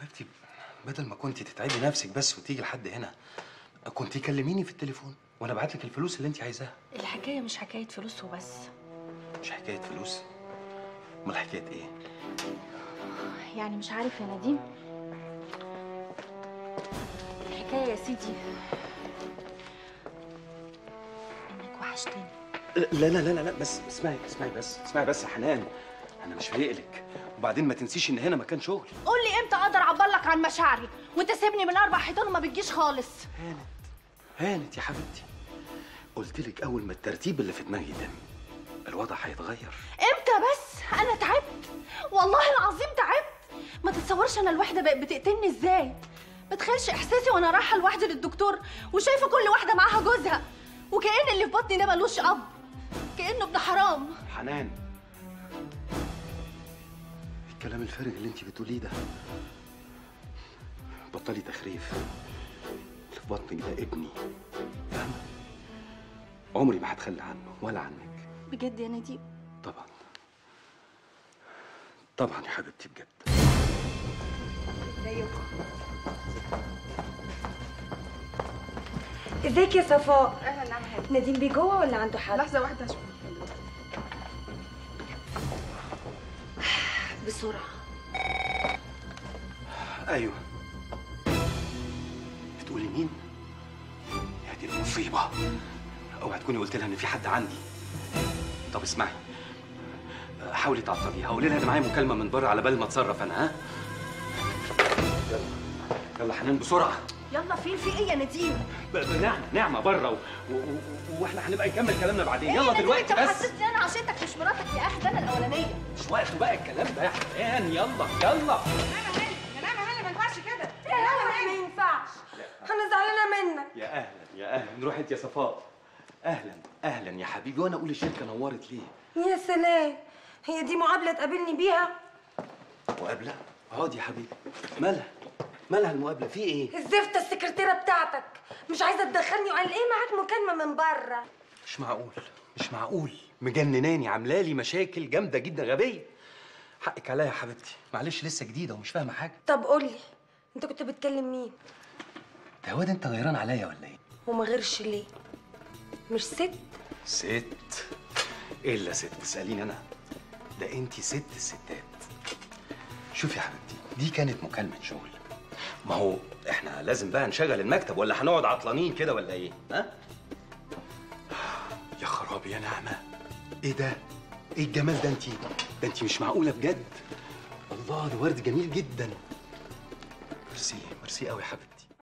حبيبتي بدل ما كنت تتعبي نفسك بس وتيجي لحد هنا كنت كلميني في التليفون وانا ابعت لك الفلوس اللي انت عايزاها الحكايه مش حكايه فلوس وبس مش حكايه فلوس امال حكايه ايه يعني مش عارف يا نديم الحكايه يا سيدي انك وحشتني لا لا لا لا, لا بس اسمعي اسمعي بس اسمعي بس يا حنان انا مش فايق لك وبعدين ما تنسيش ان هنا مكان شغل قول لي امتى اقدر اعبر لك عن مشاعري وانت سيبني من اربع حيطان وما بتجيش خالص هانت هانت يا حبيبتي قلت لك اول ما الترتيب اللي في دماغي يتم الوضع هيتغير امتى بس انا تعبت والله العظيم تعبت ما تتصورش انا الوحده بقت بتقتلني ازاي ما تخيلش احساسي وانا رايحه لوحدي للدكتور وشايفه كل واحده معاها جوزها وكأن اللي في بطني ده ملوش اب كأنه ابن حرام حنان الكلام الفارغ اللي انت بتقوليه ده بطلي تخريف اللي في بطنك ده ابني فاهمة؟ عمري ما هتخلى عنه ولا عنك بجد يا نديم طبعا طبعا يا حبيبتي بجد ازيك يا صفاء اهلا نعم حاجه نديم بيه جوه ولا عنده حد لحظه واحده هشوف بسرعه ايوه بتقولي مين؟ يا دي المصيبة اوعي تكوني قلت لها ان في حد عندي طب اسمعي حاولي تعطليها قولي لها انا معايا مكالمة من بره على بال ما اتصرف انا ها؟ يلا يلا حنان بسرعة يلا فين في ايه يا نديم ب- ب- نعمة نعمة بره و... و... و... واحنا هنبقى نكمل كلامنا بعدين إيه يلا يا نديم؟ دلوقتي انت بس محسسني انا عشتك مش مراتك يا اخي ده انا الاولانيه مش وقته بقى الكلام ده يا حنان يلا يلا نعم هاني يا نعم هاني ما ينفعش كده لا ما ينفعش انا زعلانه منك يا اهلا يا اهلا روح انت يا صفاء اهلا اهلا يا حبيبي وانا اقول الشركة نورت ليه يا سلام هي دي مقابله تقابلني بيها مقابلة؟ اقعد يا حبيبي مالها؟ مالها المقابلة؟ في ايه؟ الزفته السكرتيره بتاعتك مش عايزه تدخلني وقال ايه معاك مكالمه من بره مش معقول مش معقول مجنناني عاملالي مشاكل جامدة جدا غبية حقك عليا يا حبيبتي معلش لسه جديدة ومش فاهمة حاجة طب قولي انت كنت بتكلم مين ده واد انت غيران عليا ولا ايه؟ وما غيرش ليه مش ست ست الا ست تسأليني انا ده انت ست الستات شوفي يا حبيبتي دي كانت مكالمة شغل ما هو احنا لازم بقى نشغل المكتب ولا هنقعد عطلانين كده ولا ايه؟ ها؟ يا خرابي يا نعمة ايه ده؟ ايه الجمال ده انت؟ ده انت مش معقولة بجد الله ده ورد جميل جدا ميرسي ميرسي قوي يا حبيبتي